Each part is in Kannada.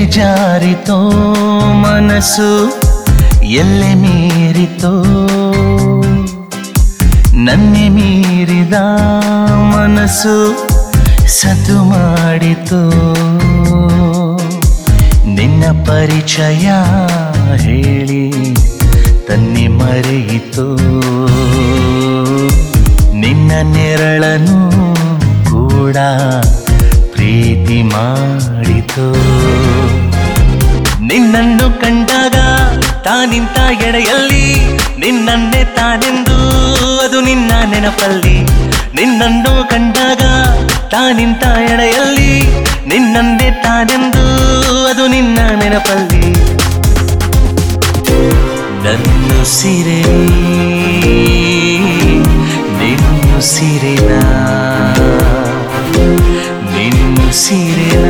ಜಾರಿತೋ ಮನಸ್ಸು ಎಲ್ಲೆ ಮೀರಿತೋ ನನ್ನೆ ಮೀರಿದ ಮನಸ್ಸು ಸತು ಮಾಡಿತೋ ನಿನ್ನ ಪರಿಚಯ ಹೇಳಿ ತನ್ನಿ ಮರೆಯಿತು ನಿನ್ನ ನೆರಳನು ಕೂಡ ಪ್ರೀತಿ ಮಾಡಿತು ನಿನ್ನನ್ನು ಕಂಡಾಗ ತಾನಿಂತ ಎಡೆಯಲ್ಲಿ ನಿನ್ನನ್ನೇ ತಾನೆಂದು ಅದು ನಿನ್ನ ನೆನಪಲ್ಲಿ ನಿನ್ನನ್ನು ಕಂಡಾಗ ತಾನಿಂತ ಎಡೆಯಲ್ಲಿ ನಿನ್ನನ್ನೇ ತಾನೆಂದು ಅದು ನಿನ್ನ ನೆನಪಲ್ಲಿ ನನ್ನು ಸಿರೆ ನಿನ್ನು ಸಿರಿನ ನಿನ್ನು ಸಿರಿನ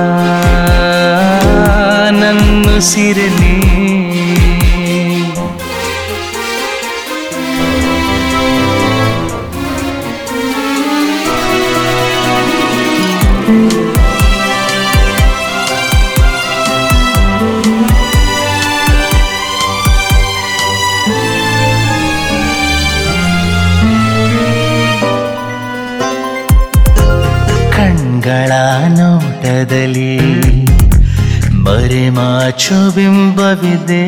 ನನ್ನು ಸಿರಿನಿ ಕಣ್ಗಳ ನೋಟದಲ್ಲಿ ಮರೆಮಾಚು ಬಿಂಬವಿದೆ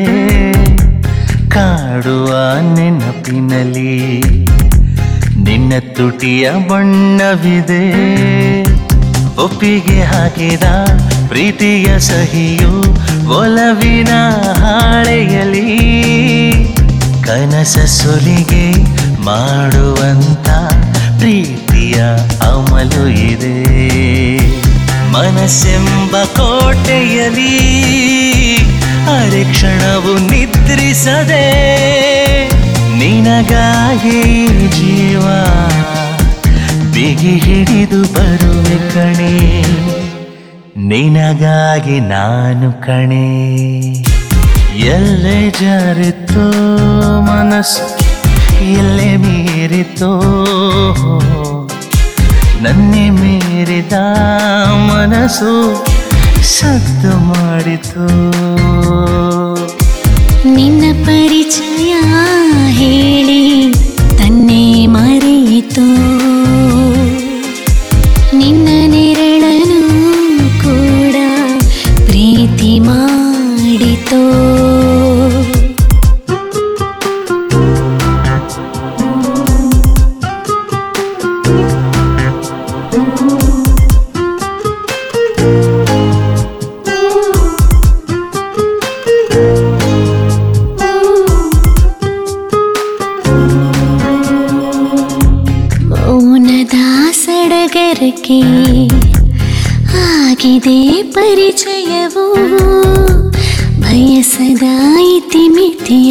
ಕಾಡುವ ನೆನಪಿನಲ್ಲಿ ನಿನ್ನ ತುಟಿಯ ಬಣ್ಣವಿದೆ ಒಪ್ಪಿಗೆ ಹಾಕಿದ ಪ್ರೀತಿಯ ಸಹಿಯು ಒಲವಿನ ಹಾಳೆಯಲಿ ಕನಸ ಸುಲಿಗೆ ಮಾಡುವಂತ ಪ್ರೀತಿಯ ಅಮಲು ಇದೆ ಮನಸ್ಸೆಂಬ ಕೋಟೆಯಲಿ ಅರೆ ಕ್ಷಣವು ನಿದ್ರಿಸದೆ ನಿನಗಾಗಿ ಜೀವ ಬಿಗಿ ಹಿಡಿದು ಬರುವೆ ಕಣೆ ನಿನಗಾಗಿ ನಾನು ಕಣೆ ಎಲ್ಲೇ ಜಾರಿತೋ ಮನಸ್ಸು ಎಲ್ಲೇ ಮೀರಿತೋ ನನ್ನೆ ಮೀರಿದ ಮನಸ್ಸು ಸದ್ದು ಮಾಡಿತು ನಿನ್ನ ಪರಿಚಯ ಹೇಳಿ ತನ್ನೇ ಮರೆಯಿತು ನಿನ್ನ ನೆರಳನು ಕೂಡ ಪ್ರೀತಿ ಮಾಡಿತು ಮೌನದ ಸಡಗರಕ್ಕೆ ಆಗಿದೆ ಪರಿಚಯವು ಬಯಸದ ಇತಿಮಿತಿಯ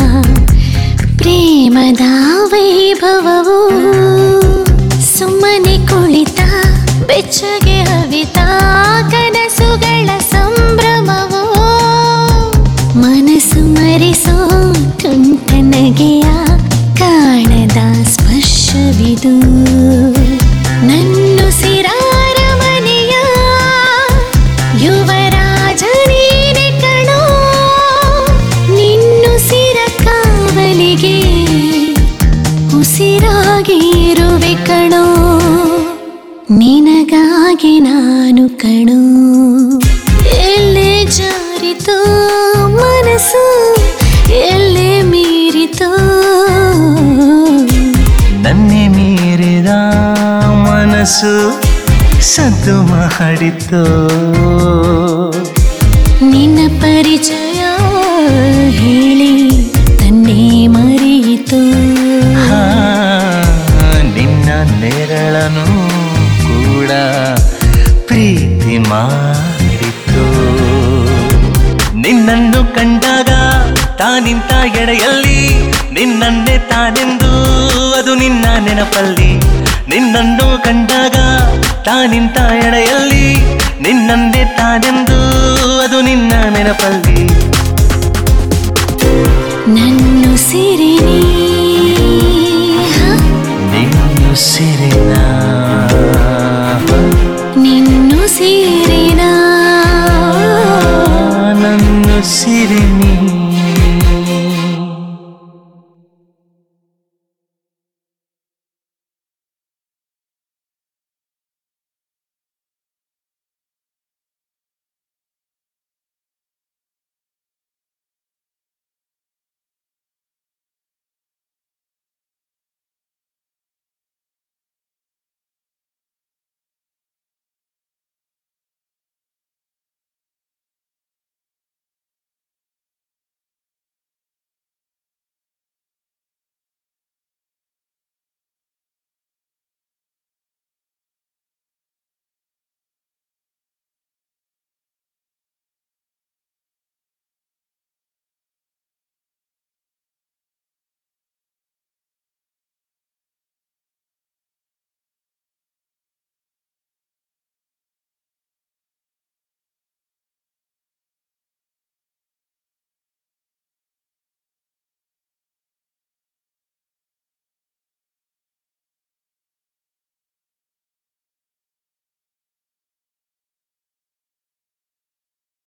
ಪ್ರೇಮದ ವೈಭವವು ಸುಮ್ಮನೆ ಕುಳಿತ ಬೆಚ್ಚಗೆ ಹವಿತ ಕನಸುಗಳ ಸಂಭ್ರಮವು ಮನಸ್ಸು ಮರೆಸೋ ತುಂಟ ನಗೆಯ ಕಾಣದ ಸ್ಪರ್ಶವಿದು ನನ್ನು ಸಿರಾರ ಮನೆಯ ಯುವರಾಜ ನೀನೆ ಕಣೋ ನಿನ್ನು ಸಿರ ಕಾವಲಿಗೆ ಉಸಿರಾಗಿ ಇರುವೆ ಕಣೋ ನಿನಗಾಗಿ ನಾನು ಕಣೋ ಎಲ್ಲೇ ಜಾರಿತೋ ಮನಸ್ಸು ಎಲ್ಲೇ ಮೀರಿತೋ ನನ್ನೆ ಮೀರಿದ ಮನಸ್ಸು ಸದ್ದು ಮಾಡಿತು ನಿನ್ನ ಪರಿಚಯ ಹೇಳಿ ತನ್ನೇ ಮರೆಯಿತು ಹಾ, ನಿನ್ನ ನೆರಳನು ಕೂಡ ಪ್ರೀತಿ ಮಾಡಿತು ನಿನ್ನನ್ನು ಕಂಡಾಗ ತಾನಿಂತ ಎಡೆಯಲ್ಲಿ ನಿನ್ನನ್ನೇ ತಾನೆಂದು ಅದು ನಿನ್ನ ನೆನಪಲ್ಲಿ ನಿನ್ನನ್ನು ಕಂಡಾಗ ತಾನಿಂತ ಎಡೆಯಲ್ಲಿ ನಿನ್ನನ್ನೇ ತಾನೆಂದು ಅದು ನಿನ್ನ ನೆನಪಲ್ಲಿ ನನ್ನು ಸಿರಿ ನಿನ್ನು ಸೇ